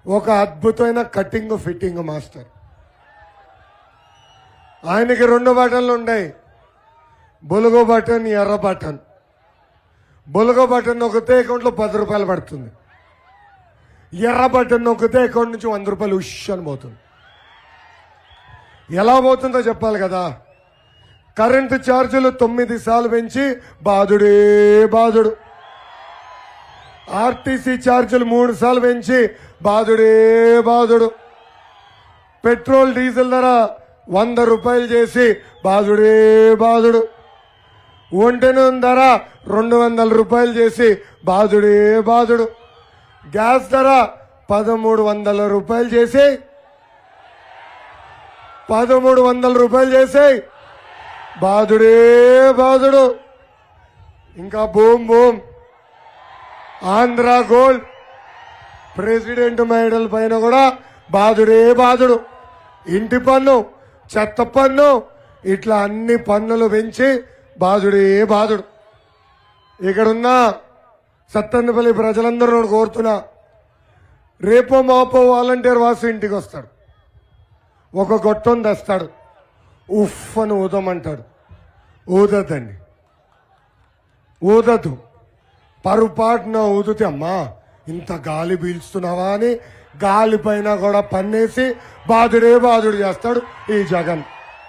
ఒక అద్భుతమైన cutting fitting master ఆయనకి రెండు బటన్లు ఉంటాయి బొలుగు బటన్ ఎర్ర బటన్ బొలుగు బటన్ నొక్కితే అకౌంట్లో పది రూపాయలు పడుతుంది ఎర్ర బటన్ నొక్కితే అకౌంట్ నుంచి వంద రూపాయలు ఉష్ అని పోతుంది ఎలా పోతుందో చెప్పాలి కదా కరెంటు ఛార్జీలు తొమ్మిది సార్లు పెంచి బాధుడే బాధుడు ఆర్టీసీ ఛార్జీలు మూడు సార్లు పెంచి బాధుడే బాధుడు పెట్రోల్ డీజిల్ ధర వంద రూపాయలు చేసి బాధుడే బాధుడు ఒంటె నూనె ధర రెండు వందల రూపాయలు చేసి బాధుడే బాధుడు గ్యాస్ ధర పదమూడు వందల రూపాయలు చేసి పదమూడు వందల రూపాయలు చేసి బాధుడే బాధుడు ఇంకా boom boom Andhra gold president మహిళల పైన కూడా బాధుడే బాధుడు ఇంటి పన్ను చెత్త పన్ను ఇట్లా అన్ని పన్నులు పెంచి బాధుడే బాధుడు ఇక్కడున్న సత్తన్నపల్లి ప్రజలందరూ నేను కోరుతున్నా రేపో మాపో వాలంటీర్ వాసు ఇంటికి వస్తాడు ఒక గొట్టం తెస్తాడు ఉఫ్ అని ఊదమంటాడు ఊదద్దండి ఊదద్దు పరుపాటున ఊదితే అమ్మా ఇంత గాలి పీల్చుతున్నావా అని గాలి పైన కూడా పన్నేసి బాధుడే బాధుడు చేస్తాడు ఈ జగన్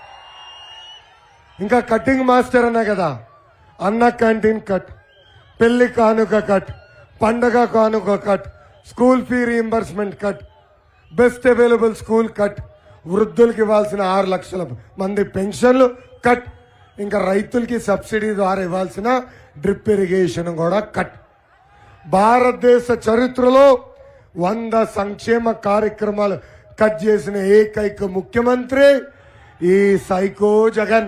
ఇంకా కటింగ్ మాస్టర్ అన్నా కదా అన్న క్యాంటీన్ కట్ పెళ్లి కానుక కట్ పండగ కానుక cut school fee reimbursement cut best available school cut వృద్ధులకి ఇవ్వాల్సిన ఆరు లక్షల మంది పెన్షన్లు కట్ ఇంకా రైతులకి సబ్సిడీ ద్వారా ఇవ్వాల్సిన డ్రిప్ ఇరిగేషన్ కూడా కట్ భారతదేశ చరిత్రలో వంద సంక్షేమ కార్యక్రమాలు కట్ చేసిన ఏకైక ముఖ్యమంత్రి ఈ సైకో జగన్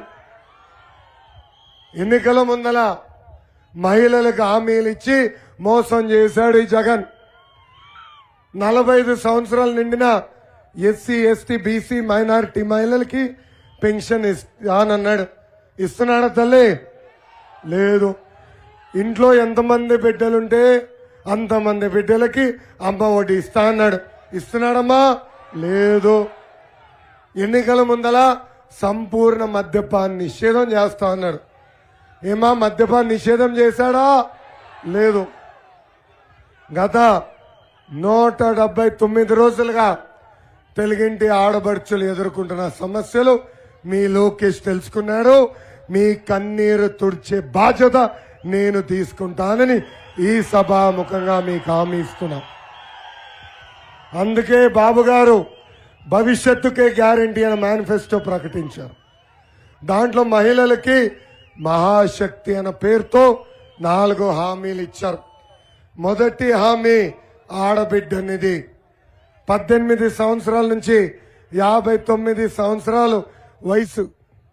ఎన్నికల ముందల మహిళలకు హామీలు ఇచ్చి మోసం చేశాడు ఈ జగన్ నలభై ఐదు సంవత్సరాలు నిండిన ఎస్సీ ఎస్టీ బీసీ మైనారిటీ మహిళలకి పెన్షన్ ఇస్తానన్నాడు ఇస్తున్నాడా తల్లి లేదు ఇంట్లో ఎంతమంది బిడ్డలుంటే అంతమంది బిడ్డలకి అమ్మ ఒకటి ఇస్తా అన్నాడు ఇస్తున్నాడమ్మా లేదు ఎన్నికల ముందల సంపూర్ణ మద్యపాన్ నిషేధం చేస్తా అన్నాడు ఏమా మద్యపాన్ నిషేధం చేశాడా లేదు గత నూట డెబ్బై తొమ్మిది రోజులుగా తెలుగింటి ఆడబడుచులు ఎదుర్కొంటున్న సమస్యలు మీ లోకేష్ తెలుసుకున్నాడు మీ కన్నీరు తుడిచే బాధ్యత నేను తీసుకుంటానని ఈ సభాముఖంగా మీకు హామీ ఇస్తున్నా అందుకే బాబు గారు భవిష్యత్తుకే గ్యారంటీ అనే మేనిఫెస్టో ప్రకటించారు దాంట్లో మహిళలకి మహాశక్తి అన్న పేరుతో నాలుగు హామీలు ఇచ్చారు మొదటి హామీ ఆడబిడ్డనిది పద్దెనిమిది సంవత్సరాల నుంచి యాభై తొమ్మిది సంవత్సరాలు వయసు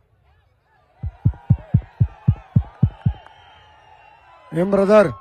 ఏం బ్రదర్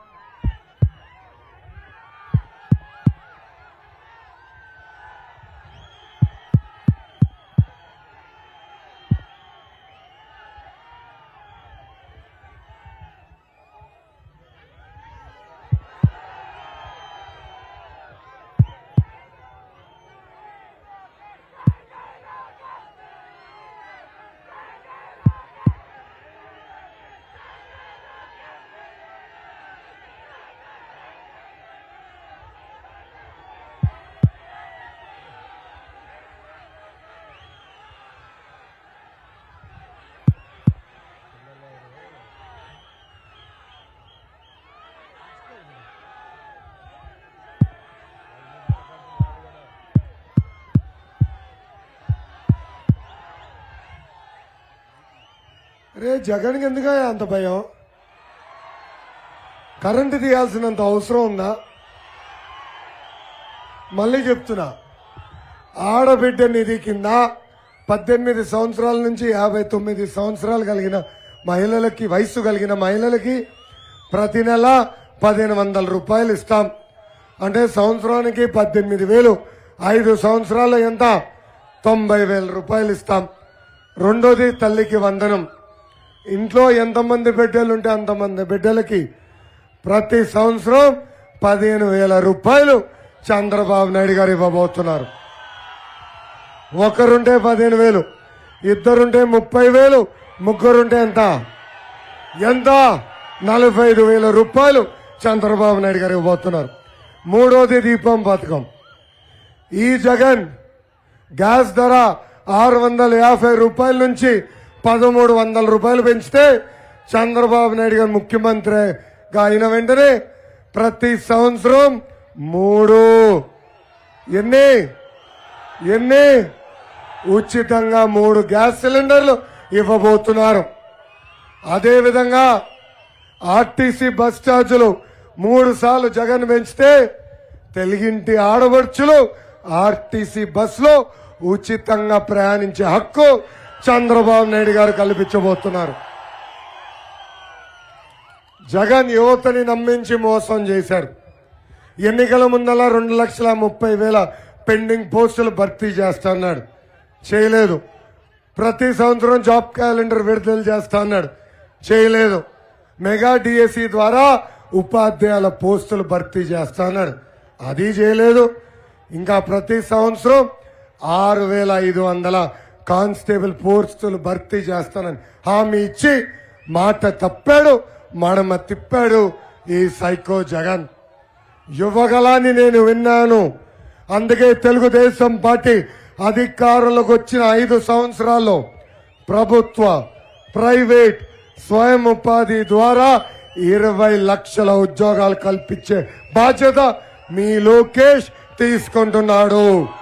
రే జగన్కి ఎందుకు అంత భయం కరెంటు తీయాల్సినంత అవసరం ఉందా మళ్ళీ చెప్తున్నా ఆడబిడ్డ నిధి కింద పద్దెనిమిది సంవత్సరాల నుంచి యాభై తొమ్మిది సంవత్సరాలు కలిగిన మహిళలకి వయసు కలిగిన మహిళలకి ప్రతి నెల పదిహేను వందల రూపాయలు ఇస్తాం అంటే సంవత్సరానికి పద్దెనిమిది వేలు ఐదు సంవత్సరాలు ఎంత తొంభై వేల రూపాయలు ఇస్తాం రెండోది తల్లికి వందనం ఇంట్లో ఎంతమంది బిడ్డలు ఉంటే అంతమంది బిడ్డలకి ప్రతి సంవత్సరం పదిహేను వేల రూపాయలు చంద్రబాబు నాయుడు గారు ఇవ్వబోతున్నారు ఒకరుంటే పదిహేను వేలు ఇద్దరుంటే ముప్పై వేలు ముగ్గురుంటే ఎంత ఎంత నలభై ఐదు వేల రూపాయలు చంద్రబాబు నాయుడు గారు ఇవ్వబోతున్నారు మూడోది దీపం పథకం ఈ జగన్ గ్యాస్ ధర ఆరు వందల యాభై రూపాయల నుంచి పదమూడు వందల రూపాయలు పెంచితే చంద్రబాబు నాయుడు గారు ముఖ్యమంత్రిగా అయిన వెంటనే ప్రతి సంవత్సరం మూడు ఎన్ని ఎన్ని ఉచితంగా మూడు గ్యాస్ సిలిండర్లు ఇవ్వబోతున్నారు అదేవిధంగా ఆర్టీసీ బస్ ఛార్జీలు మూడు సార్లు జగన్ పెంచితే తెలుగింటి ఆడబడుచులు ఆర్టీసీ బస్సులో ఉచితంగా ప్రయాణించే హక్కు చంద్రబాబు నాయుడు గారు కల్పించబోతున్నారు జగన్ యువతని నమ్మించి మోసం చేశారు ఎన్నికల ముందల రెండు లక్షల ముప్పై వేల పెండింగ్ పోస్టులు భర్తీ చేస్తాన్నాడు చేయలేదు ప్రతి సంవత్సరం జాబ్ క్యాలెండర్ విడుదల చేస్తా అన్నాడు చేయలేదు మెగా డిఎస్సి ద్వారా ఉపాధ్యాయుల పోస్టులు భర్తీ చేస్తా అన్నాడు అది చేయలేదు ఇంకా ప్రతి సంవత్సరం ఆరు వేల ఐదు వందల కానిస్టేబుల్ పోస్టులు భర్తీ చేస్తానని హామీ ఇచ్చి మాట తప్పాడు మడమ తిప్పాడు ఈ సైకో జగన్ యువగలాన్ని నేను విన్నాను అందుకే తెలుగుదేశం పార్టీ అధికారంలోకి వచ్చిన ఐదు సంవత్సరాల్లో ప్రభుత్వ ప్రైవేట్ స్వయం ఉపాధి ద్వారా ఇరవై లక్షల ఉద్యోగాలు కల్పించే బాధ్యత మీ లోకేష్ తీసుకుంటున్నాడు